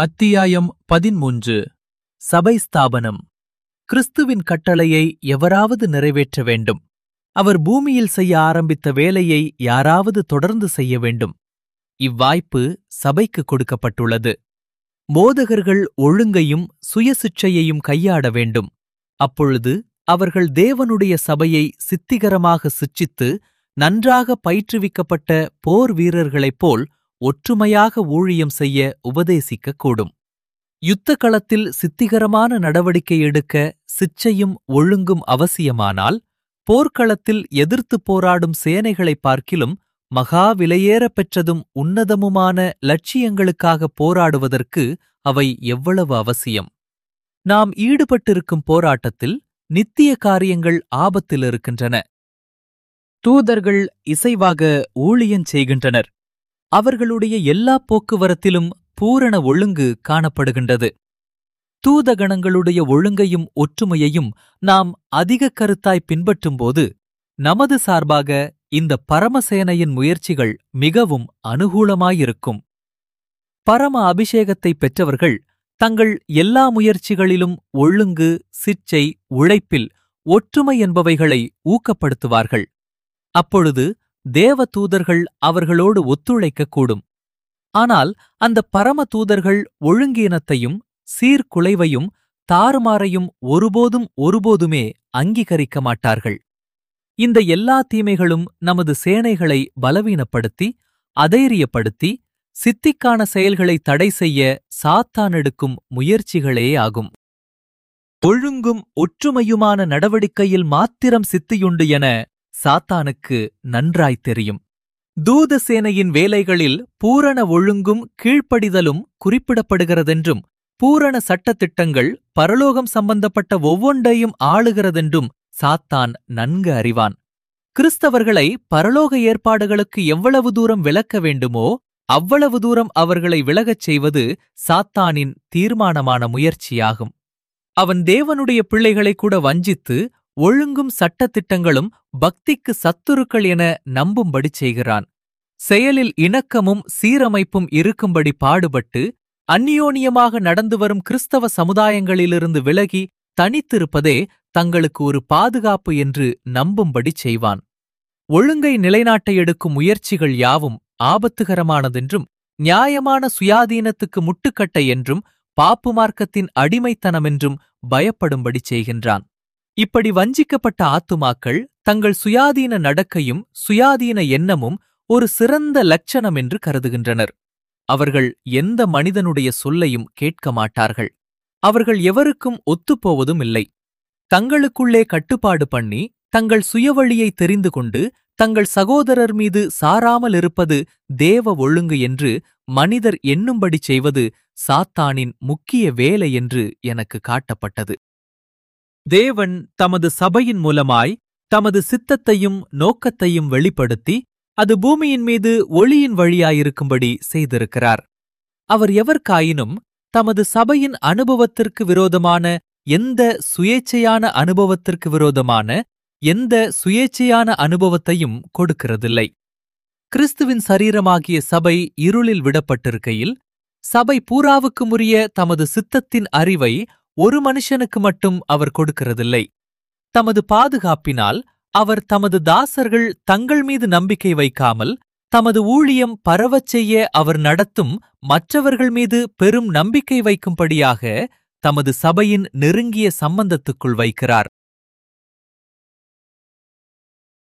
அத்தியாயம் பதிமூன்று சபை ஸ்தாபனம் கிறிஸ்துவின் கட்டளையை எவராவது நிறைவேற்ற வேண்டும் அவர் பூமியில் செய்ய ஆரம்பித்த வேலையை யாராவது தொடர்ந்து செய்ய வேண்டும் இவ்வாய்ப்பு சபைக்கு கொடுக்கப்பட்டுள்ளது போதகர்கள் ஒழுங்கையும் சுயசிச்சையையும் கையாட வேண்டும் அப்பொழுது அவர்கள் தேவனுடைய சபையை சித்திகரமாக சிச்சித்து நன்றாக பயிற்றுவிக்கப்பட்ட போர் வீரர்களைப் போல் ஒற்றுமையாக ஊழியம் செய்ய உபதேசிக்கக் கூடும் யுத்த களத்தில் சித்திகரமான நடவடிக்கை எடுக்க சிச்சையும் ஒழுங்கும் அவசியமானால் போர்க்களத்தில் எதிர்த்துப் போராடும் சேனைகளைப் பார்க்கிலும் மகா விலையேறப் பெற்றதும் உன்னதமுமான லட்சியங்களுக்காக போராடுவதற்கு அவை எவ்வளவு அவசியம் நாம் ஈடுபட்டிருக்கும் போராட்டத்தில் நித்திய காரியங்கள் ஆபத்தில் இருக்கின்றன தூதர்கள் இசைவாக ஊழியஞ் செய்கின்றனர் அவர்களுடைய எல்லா போக்குவரத்திலும் பூரண ஒழுங்கு காணப்படுகின்றது தூதகணங்களுடைய ஒழுங்கையும் ஒற்றுமையையும் நாம் அதிக கருத்தாய் பின்பற்றும்போது நமது சார்பாக இந்த பரமசேனையின் முயற்சிகள் மிகவும் அனுகூலமாயிருக்கும் பரம அபிஷேகத்தைப் பெற்றவர்கள் தங்கள் எல்லா முயற்சிகளிலும் ஒழுங்கு சிற்சை உழைப்பில் ஒற்றுமை என்பவைகளை ஊக்கப்படுத்துவார்கள் அப்பொழுது தேவ தூதர்கள் அவர்களோடு ஒத்துழைக்கக் கூடும் ஆனால் அந்த பரம தூதர்கள் ஒழுங்கீனத்தையும் சீர்குலைவையும் தாறுமாறையும் ஒருபோதும் ஒருபோதுமே அங்கீகரிக்க மாட்டார்கள் இந்த எல்லா தீமைகளும் நமது சேனைகளை பலவீனப்படுத்தி அதைரியப்படுத்தி சித்திக்கான செயல்களை தடை செய்ய சாத்தான் எடுக்கும் முயற்சிகளே ஆகும் ஒழுங்கும் ஒற்றுமையுமான நடவடிக்கையில் மாத்திரம் சித்தியுண்டு என சாத்தானுக்கு நன்றாய்த் தெரியும் தூத சேனையின் வேலைகளில் பூரண ஒழுங்கும் கீழ்ப்படிதலும் குறிப்பிடப்படுகிறதென்றும் பூரண சட்டத்திட்டங்கள் பரலோகம் சம்பந்தப்பட்ட ஒவ்வொன்றையும் ஆளுகிறதென்றும் சாத்தான் நன்கு அறிவான் கிறிஸ்தவர்களை பரலோக ஏற்பாடுகளுக்கு எவ்வளவு தூரம் விலக்க வேண்டுமோ அவ்வளவு தூரம் அவர்களை விலகச் செய்வது சாத்தானின் தீர்மானமான முயற்சியாகும் அவன் தேவனுடைய பிள்ளைகளை கூட வஞ்சித்து ஒழுங்கும் சட்டத்திட்டங்களும் பக்திக்கு சத்துருக்கள் என நம்பும்படி செய்கிறான் செயலில் இணக்கமும் சீரமைப்பும் இருக்கும்படி பாடுபட்டு அந்நியோனியமாக நடந்து வரும் கிறிஸ்தவ சமுதாயங்களிலிருந்து விலகி தனித்திருப்பதே தங்களுக்கு ஒரு பாதுகாப்பு என்று நம்பும்படி செய்வான் ஒழுங்கை நிலைநாட்ட எடுக்கும் முயற்சிகள் யாவும் ஆபத்துகரமானதென்றும் நியாயமான சுயாதீனத்துக்கு முட்டுக்கட்டை என்றும் பாப்பு மார்க்கத்தின் அடிமைத்தனமென்றும் பயப்படும்படி செய்கின்றான் இப்படி வஞ்சிக்கப்பட்ட ஆத்துமாக்கள் தங்கள் சுயாதீன நடக்கையும் சுயாதீன எண்ணமும் ஒரு சிறந்த லட்சணம் என்று கருதுகின்றனர் அவர்கள் எந்த மனிதனுடைய சொல்லையும் கேட்க மாட்டார்கள் அவர்கள் எவருக்கும் ஒத்துப்போவதும் இல்லை தங்களுக்குள்ளே கட்டுப்பாடு பண்ணி தங்கள் சுயவழியை தெரிந்து கொண்டு தங்கள் சகோதரர் மீது சாராமல் இருப்பது தேவ ஒழுங்கு என்று மனிதர் எண்ணும்படி செய்வது சாத்தானின் முக்கிய வேலை என்று எனக்கு காட்டப்பட்டது தேவன் தமது சபையின் மூலமாய் தமது சித்தத்தையும் நோக்கத்தையும் வெளிப்படுத்தி அது பூமியின் மீது ஒளியின் வழியாயிருக்கும்படி செய்திருக்கிறார் அவர் எவர்காயினும் தமது சபையின் அனுபவத்திற்கு விரோதமான எந்த சுயேச்சையான அனுபவத்திற்கு விரோதமான எந்த சுயேச்சையான அனுபவத்தையும் கொடுக்கிறதில்லை கிறிஸ்துவின் சரீரமாகிய சபை இருளில் விடப்பட்டிருக்கையில் சபை பூராவுக்கு முறிய தமது சித்தத்தின் அறிவை ஒரு மனுஷனுக்கு மட்டும் அவர் கொடுக்கிறதில்லை தமது பாதுகாப்பினால் அவர் தமது தாசர்கள் தங்கள் மீது நம்பிக்கை வைக்காமல் தமது ஊழியம் பரவச் செய்ய அவர் நடத்தும் மற்றவர்கள் மீது பெரும் நம்பிக்கை வைக்கும்படியாக தமது சபையின் நெருங்கிய சம்பந்தத்துக்குள் வைக்கிறார்